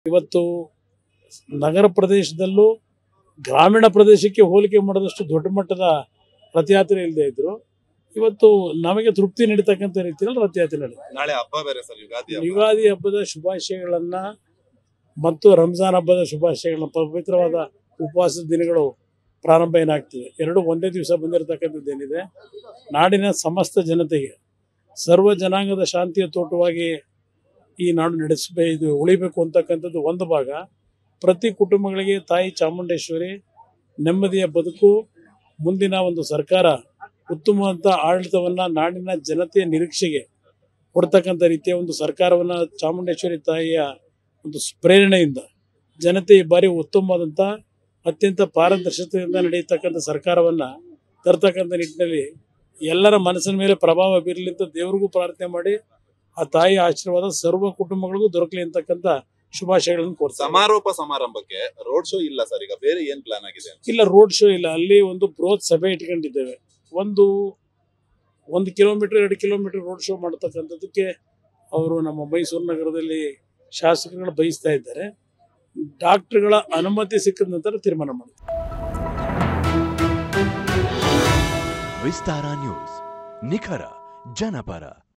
ಇವತ್ತು ನಗರ ಪ್ರದೇಶದಲ್ಲೂ ಗ್ರಾಮೀಣ ಪ್ರದೇಶಕ್ಕೆ ಹೋಲಿಕೆ ಮಾಡಿದಷ್ಟು ದೊಡ್ಡ ಮಟ್ಟದ ರಥಯಾತ್ರೆ ಇಲ್ಲದೆ ಇದ್ರು ಇವತ್ತು ನಮಗೆ ತೃಪ್ತಿ ನೀಡತಕ್ಕಂಥ ರೀತಿಯಲ್ಲಿ ರಥಯಾತ್ರೆ ನಡೆದಿದೆ ನಾಳೆ ಹಬ್ಬ ಬೇರೆ ಸರ್ ಯುಗಾದಿ ಹಬ್ಬ ಯುಗಾದಿ ಹಬ್ಬದ ಶುಭಾಶಯಗಳನ್ನ ಮತ್ತು ರಂಜಾನ್ ಹಬ್ಬದ ಶುಭಾಶಯಗಳನ್ನ ಪವಿತ್ರವಾದ ಉಪವಾಸದ ದಿನಗಳು ಪ್ರಾರಂಭ ಏನಾಗ್ತಿದೆ ಎರಡು ಒಂದೇ ದಿವಸ ಬಂದಿರತಕ್ಕಂಥದ್ದೇನಿದೆ ನಾಡಿನ ಸಮಸ್ತ ಜನತೆಗೆ ಸರ್ವ ಜನಾಂಗದ ಶಾಂತಿಯ ತೋಟವಾಗಿ ಈ ನಾಡು ನಡೆಸಬೇ ಇದು ಉಳಿಬೇಕು ಅಂತಕ್ಕಂಥದ್ದು ಒಂದು ಭಾಗ ಪ್ರತಿ ಕುಟುಂಬಗಳಿಗೆ ತಾಯಿ ಚಾಮುಂಡೇಶ್ವರಿ ನೆಮ್ಮದಿಯ ಬದುಕು ಮುಂದಿನ ಒಂದು ಸರ್ಕಾರ ಉತ್ತಮವಾದ ಆಡಳಿತವನ್ನ ನಾಡಿನ ಜನತೆಯ ನಿರೀಕ್ಷೆಗೆ ಕೊಡ್ತಕ್ಕಂಥ ರೀತಿಯ ಒಂದು ಸರ್ಕಾರವನ್ನ ಚಾಮುಂಡೇಶ್ವರಿ ತಾಯಿಯ ಒಂದು ಪ್ರೇರಣೆಯಿಂದ ಜನತೆ ಈ ಬಾರಿ ಉತ್ತಮವಾದಂಥ ಅತ್ಯಂತ ಪಾರದರ್ಶಕತೆಯಿಂದ ನಡೆಯತಕ್ಕಂಥ ಸರ್ಕಾರವನ್ನ ತರ್ತಕ್ಕಂಥ ನಿಟ್ಟಿನಲ್ಲಿ ಎಲ್ಲರ ಮನಸ್ಸಿನ ಮೇಲೆ ಪ್ರಭಾವ ಬೀರಲಿ ಅಂತ ದೇವರಿಗೂ ಪ್ರಾರ್ಥನೆ ಮಾಡಿ ಆ ತಾಯಿಯ ಆಶೀರ್ವಾದ ಸರ್ವ ಕುಟುಂಬಗಳಿಗೂ ದೊರಕಲಿ ಅಂತಕ್ಕಂಥ ಶುಭಾಶಯಗಳನ್ನು ಕೋರ್ತಾರೆ ಸಮಾರೋಪ ಸಮಾರಂಭಕ್ಕೆ ರೋಡ್ ಶೋ ಇಲ್ಲ ಸರ್ ಈಗ ಬೇರೆ ಏನ್ ಪ್ಲಾನ್ ಆಗಿದೆ ಅಂತ? ಇಲ್ಲ ರೋಡ್ ಶೋ ಇಲ್ಲ ಅಲ್ಲಿ ಒಂದು ಬೃಹತ್ ಸಭೆ ಇಟ್ಕೊಂಡಿದ್ದೇವೆ ಒಂದು ಒಂದು ಕಿಲೋಮೀಟರ್ ಎರಡು ಕಿಲೋಮೀಟರ್ ರೋಡ್ ಶೋ ಮಾಡತಕ್ಕಂಥದ್ದಕ್ಕೆ ಅವರು ನಮ್ಮ ಮೈಸೂರು ನಗರದಲ್ಲಿ ಶಾಸಕರುಗಳು ಬಯಸ್ತಾ ಇದ್ದಾರೆ ಡಾಕ್ಟರ್ಗಳ ಅನುಮತಿ ಸಿಕ್ಕಿದ ನಂತರ ತೀರ್ಮಾನ ಮಾಡ್ತಾರೆ ವಿಸ್ತಾರ ನ್ಯೂಸ್ ನಿಖರ ಜನಪರ